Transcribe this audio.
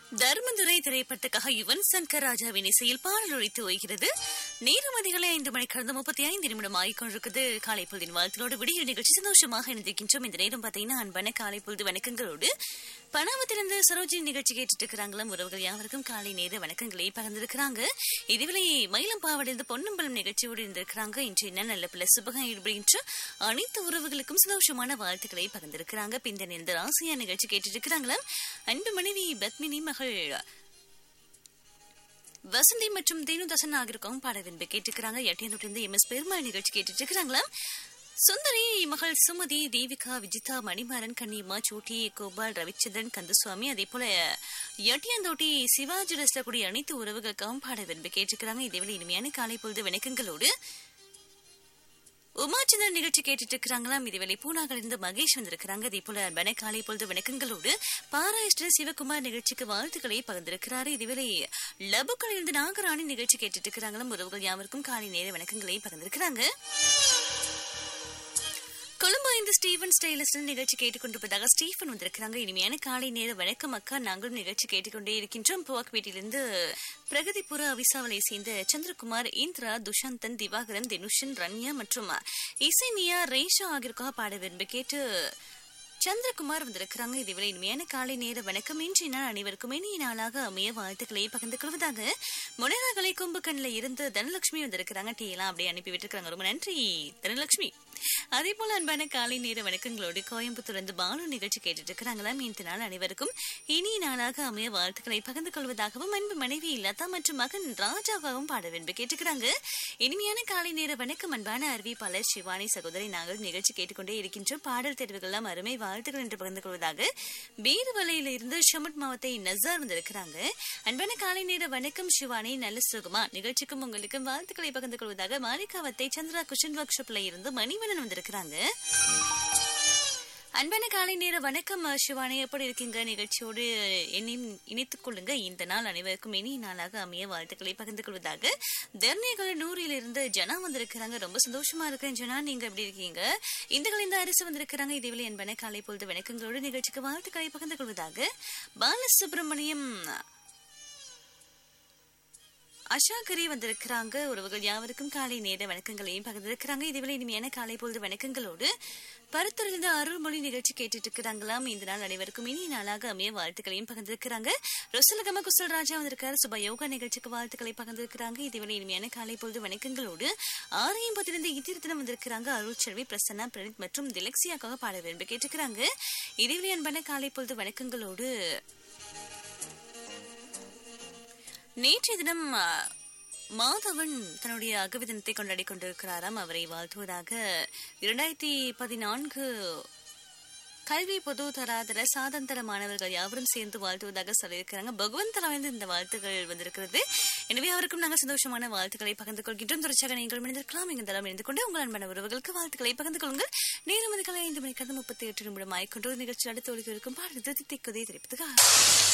தர்மதுரை திரைப்படத்துக்காக யுவன் சங்கர் ராஜாவின் இசையில் பாடல் ஒழித்து ஓய்கிறது நேரம் அதிகாலை ஐந்து மணி கடந்த முப்பத்தி ஐந்து நிமிடம் ஆகிக்கொண்டிருக்குது காலை பொழுதின் வாழ்த்தினோடு விடிய நிகழ்ச்சி சந்தோஷமாக இணைந்திருக்கின்றோம் இந்த நேரம் பார்த்தீங்கன்னா அன்பான காலை பொழுது வணக்கங்களோடு பணாமத்திலிருந்து சரோஜினி நிகழ்ச்சி கேட்டுட்டு இருக்கிறாங்களாம் உறவுகள் யாவருக்கும் காலை நேர வணக்கங்களை பகிர்ந்திருக்கிறாங்க இதுவிலை மயிலம் பாவடிந்து பொன்னம்பலம் நிகழ்ச்சியோடு இருந்திருக்கிறாங்க இன்று என்ன நல்ல பிள்ளை சுபகம் ஈடுபடுகின்ற அனைத்து உறவுகளுக்கும் சந்தோஷமான வாழ்த்துக்களை பகிர்ந்திருக்கிறாங்க பிந்தன் இந்த ராசியா நிகழ்ச்சி கேட்டுட்டு இருக்கிறாங்களாம் அன்பு மனைவி பத்மினி மகள் வசந்தி மற்றும் தேனுதாசன் ஆகியோருக்கும் பாட விரும்பி கேட்டுக்கிறாங்க எட்டியந்தொட்டிருந்து எம் எஸ் பெருமாள் நிகழ்ச்சி கேட்டுட்டு இருக்கிறாங்களாம் சுந்தரி மகள் சுமதி தேவிகா விஜிதா மணிமாறன் கன்னியம்மா சோட்டி கோபால் ரவிச்சந்திரன் கந்தசுவாமி அதே போல எட்டியாந்தோட்டி சிவாஜி ரசில கூடிய அனைத்து உறவுகளுக்காகவும் பாட விரும்பி கேட்டுக்கிறாங்க இதேவேளை இனிமையான காலை பொழுது வணக்கங்களோடு உமாச்சந்திரன் நிகழ்ச்சி கேட்டுட்டு இருக்கிறாங்களாம் இதுவேளை பூனாக இருந்து மகேஷ் வந்திருக்கிறாங்க அதே போல அன்பான காலை பொழுது வணக்கங்களோடு பாராயிஷ்டர் சிவகுமார் நிகழ்ச்சிக்கு வாழ்த்துக்களை பகிர்ந்திருக்கிறாரு இதுவேளை லபுக்கள் இருந்து நாகராணி நிகழ்ச்சி கேட்டுட்டு இருக்கிறாங்களாம் உறவுகள் யாவருக்கும் காலை நேர வணக்கங்களை பகிர்ந்திருக்கிறாங்க கொழும்பு இந்த ஸ்டீவன் ஸ்டைலஸ் நிகழ்ச்சி கேட்டுக்கொண்டிருப்பதாக ஸ்டீஃபன் வந்திருக்கிறாங்க இனிமையான காலை நேர வணக்கம் அக்கா நாங்களும் நிகழ்ச்சி கேட்டுக்கொண்டே இருக்கின்றோம் புவாக் வீட்டிலிருந்து பிரகதிபுர அவிசாவலை சேர்ந்த சந்திரகுமார் இந்திரா துஷாந்தன் திவாகரன் தினுஷன் ரன்யா மற்றும் இசைனியா ரேஷா ஆகியோருக்காக பாட விரும்பி கேட்டு சந்திரகுமார் வந்திருக்கிறாங்க இதுவரை இனிமையான காலை நேர வணக்கம் இன்றைய நாள் அனைவருக்கும் இனிய நாளாக அமைய வாழ்த்துக்களை பகிர்ந்து கொள்வதாக முனையார்களை கும்பகண்ணில் இருந்து தனலட்சுமி வந்திருக்கிறாங்க டீ எல்லாம் அப்படியே அனுப்பி விட்டுருக்காங்க ரொம்ப நன்றி தனலட்சுமி அதே போல அன்பான காலை நேர வணக்கங்களோடு கோயம்புத்தூர் இருந்து பாலு நிகழ்ச்சி கேட்டுட்டு இருக்கிறாங்களாம் இந்த நாள் அனைவருக்கும் இனிய நாளாக அமைய வாழ்த்துக்களை பகிர்ந்து கொள்வதாகவும் அன்பு மனைவி லதா மற்றும் மகன் ராஜாவாகவும் பாட விரும்பி கேட்டுக்கிறாங்க இனிமையான காலை நேர வணக்கம் அன்பான அறிவிப்பாளர் சிவானி சகோதரி நாங்கள் நிகழ்ச்சி கேட்டுக்கொண்டே இருக்கின்றோம் பாடல் தேர்வுகள்லாம் அருமை வாழ்த்துக்கள் என்று பகிர்ந்து கொள்வதாக பேருவலையில இருந்து ஷமட் மாவத்தை நசார் வந்திருக்கிறாங்க அன்பான காலை நேர வணக்கம் சிவானி நல்ல சுகமா நிகழ்ச்சிக்கும் உங்களுக்கும் வாழ்த்துக்களை பகிர்ந்து கொள்வதாக மாலிகாவத்தை சந்திரா குஷன் ஒர்க் ஷாப்ல இருந்து மணிவண்ணன் வந்திருக்கிறாங்க அன்பான காலை நேர வணக்கம் சிவானி எப்படி இருக்கீங்க நிகழ்ச்சியோடு என்னையும் இணைத்துக் கொள்ளுங்க இந்த நாள் அனைவருக்கும் இனிய நாளாக அமைய வாழ்த்துக்களை பகிர்ந்து கொள்வதாக தர்ணிகள் நூறில் இருந்து ஜனா வந்திருக்கிறாங்க ரொம்ப சந்தோஷமா இருக்கேன் ஜனா நீங்க எப்படி இருக்கீங்க இந்த கலைந்த அரசு வந்திருக்கிறாங்க இதேவேளை அன்பான காலை பொழுது வணக்கங்களோடு நிகழ்ச்சிக்கு வாழ்த்துக்களை பகிர்ந்து கொள்வதாக பாலசுப்ரமணியம் அஷாகரி வந்திருக்கிறாங்க உறவுகள் யாவருக்கும் காலை நேர வணக்கங்களையும் பகிர்ந்திருக்கிறாங்க இதுவேளை இனிமையான காலை பொழுது வணக்கங்களோடு பருத்தறிந்த அருள்மொழி நிகழ்ச்சி கேட்டுட்டு இருக்கிறாங்களாம் இந்த நாள் அனைவருக்கும் இனிய நாளாக அமைய வாழ்த்துக்களையும் பகிர்ந்திருக்கிறாங்க ரொசலகம குசல் ராஜா வந்திருக்காரு சுப யோகா நிகழ்ச்சிக்கு வாழ்த்துக்களை பகிர்ந்திருக்கிறாங்க இதுவேளை இனிமையான காலை பொழுது வணக்கங்களோடு ஆரையும் பத்திலிருந்து இத்திருத்தனம் வந்திருக்கிறாங்க அருள் செல்வி பிரசன்னா பிரணீத் மற்றும் திலக்ஸியாக்காக பாட விரும்பி கேட்டுக்கிறாங்க இதுவேளை அன்பான காலை பொழுது வணக்கங்களோடு நேற்றைய தினம் மாதவன் தன்னுடைய அகவி தினத்தை கொண்டாடி கொண்டிருக்கிறாராம் அவரை வாழ்த்துவதாக இரண்டாயிரத்தி பதினான்கு கல்வி பொது தராதர சாதந்தர மாணவர்கள் யாவரும் சேர்ந்து வாழ்த்துவதாக சொல்லியிருக்கிறாங்க பகவந்தராவிலிருந்து இந்த வாழ்த்துகள் வந்திருக்கிறது எனவே அவருக்கும் நாங்கள் சந்தோஷமான வாழ்த்துக்களை பகிர்ந்து கொள்கின்றோம் தொடர்ச்சியாக நீங்கள் இணைந்திருக்கலாம் எங்கள் தளம் இணைந்து கொண்டு உங்கள் அன்பான உறவுகளுக்கு வாழ்த்துக்களை பகிர்ந்து கொள்ளுங்கள் நேரம் அதிகாலை ஐந்து மணிக்கு முப்பத்தி எட்டு நிமிடம் ஆய்கொண்டு நிகழ்ச்சி அடுத்த ஒழிக்க இருக்கும் பாடல் தித்திக்குதை தெரிவித்துக்காக